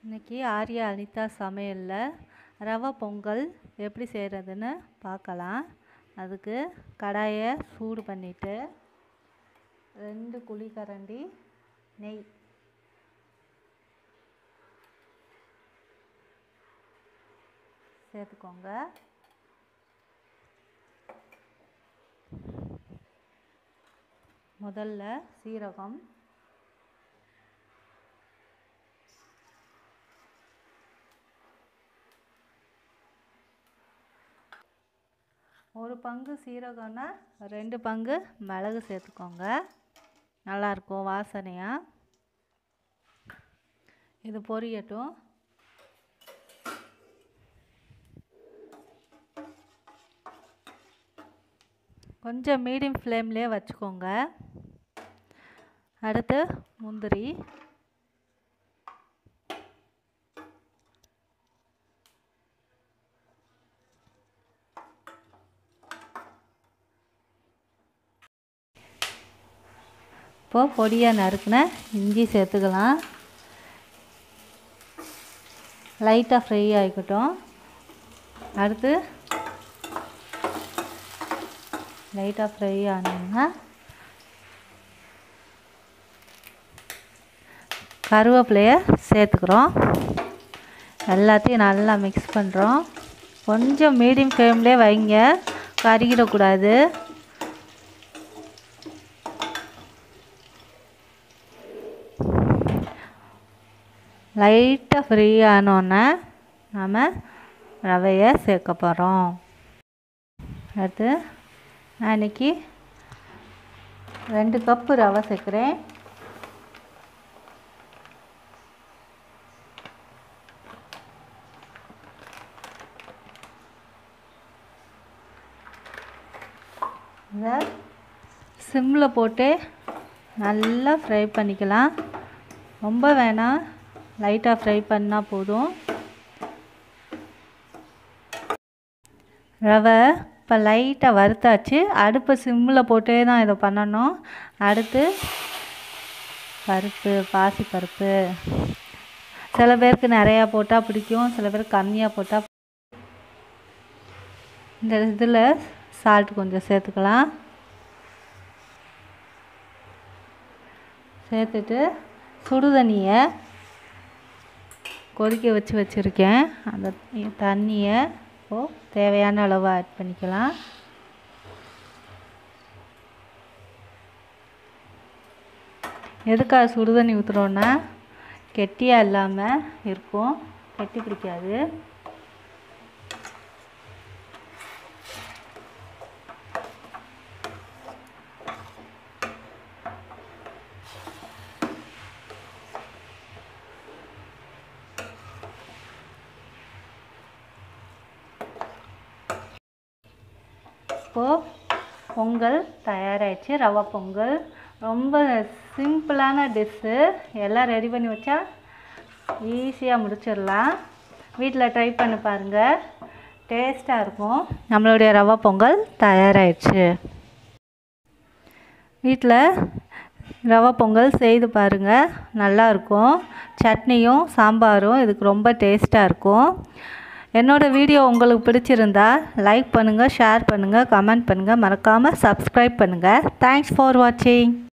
இன்னைக்கு ஆர்யா அனிதா சமையலில் ரவை பொங்கல் எப்படி செய்கிறதுன்னு பார்க்கலாம் அதுக்கு கடாயை சூடு பண்ணிவிட்டு ரெண்டு குழிக்கரண்டி நெய் சேர்த்துக்கோங்க முதல்ல சீரகம் ஒரு பங்கு சீரகம்னா ரெண்டு பங்கு மிளகு சேர்த்துக்கோங்க நல்லாயிருக்கும் வாசனையாக இது பொரியட்டும் கொஞ்சம் மீடியம் ஃப்ளேம்லேயே வச்சுக்கோங்க அடுத்து முந்திரி இப்போது பொடியாக நறுக்கின இஞ்சி சேர்த்துக்கலாம் லைட்டாக ஃப்ரை ஆகிக்கட்டும் அடுத்து லைட்டாக ஃப்ரை ஆனீங்கன்னா கருவேப்பிலையை சேர்த்துக்கிறோம் எல்லாத்தையும் நல்லா மிக்ஸ் பண்ணுறோம் கொஞ்சம் மீடியம் ஃப்ளேம்லேயே வைங்க கருகிடக்கூடாது லைட்டாக ஃப்ரீ ஆனோன்னே நாம் ரவையை சேர்க்க போகிறோம் அடுத்து நான் இன்றைக்கி ரெண்டு கப்பு ரவை சேர்க்குறேன் இதை சிம்மில் போட்டு நல்லா ஃப்ரை பண்ணிக்கலாம் ரொம்ப வேணாம் லைட்டாக ஃப்ரை பண்ணால் போதும் ரவை இப்போ லைட்டாக வறுத்தாச்சு அடுப்பை சிம்மில் போட்டே தான் இதை பண்ணணும் அடுத்து பருப்பு பாசி பருப்பு சில பேருக்கு நிறையா போட்டால் பிடிக்கும் சில பேருக்கு கம்மியாக போட்டால் இந்த இதில் சால்ட் கொஞ்சம் சேர்த்துக்கலாம் சேர்த்துட்டு சுடு தண்ணியை கொதிக்க வச்சு வச்சுருக்கேன் அந்த தண்ணியை இப்போது தேவையான அளவு ஆட் பண்ணிக்கலாம் எதுக்காக சுடு தண்ணி ஊற்றுறோன்னா கெட்டியாக இல்லாமல் இருக்கும் கெட்டி பிடிக்காது இப்போது பொங்கல் தயாராகிடுச்சு ரவா பொங்கல் ரொம்ப சிம்பிளான டிஷ்ஷு எல்லாம் ரெடி பண்ணி வச்சா ஈஸியாக முடிச்சிடலாம் வீட்டில் ட்ரை பண்ணி பாருங்கள் டேஸ்ட்டாக இருக்கும் நம்மளுடைய ரவா பொங்கல் தயாராகிடுச்சு வீட்டில் ரவா பொங்கல் செய்து பாருங்கள் நல்லாயிருக்கும் சட்னியும் சாம்பாரும் இதுக்கு ரொம்ப டேஸ்ட்டாக இருக்கும் என்னோடய வீடியோ உங்களுக்கு பிடிச்சிருந்தா லைக் பண்ணுங்கள் ஷேர் பண்ணுங்கள் கமெண்ட் பண்ணுங்கள் மறக்காமல் சப்ஸ்கிரைப் பண்ணுங்கள் தேங்க்ஸ் ஃபார் வாட்சிங்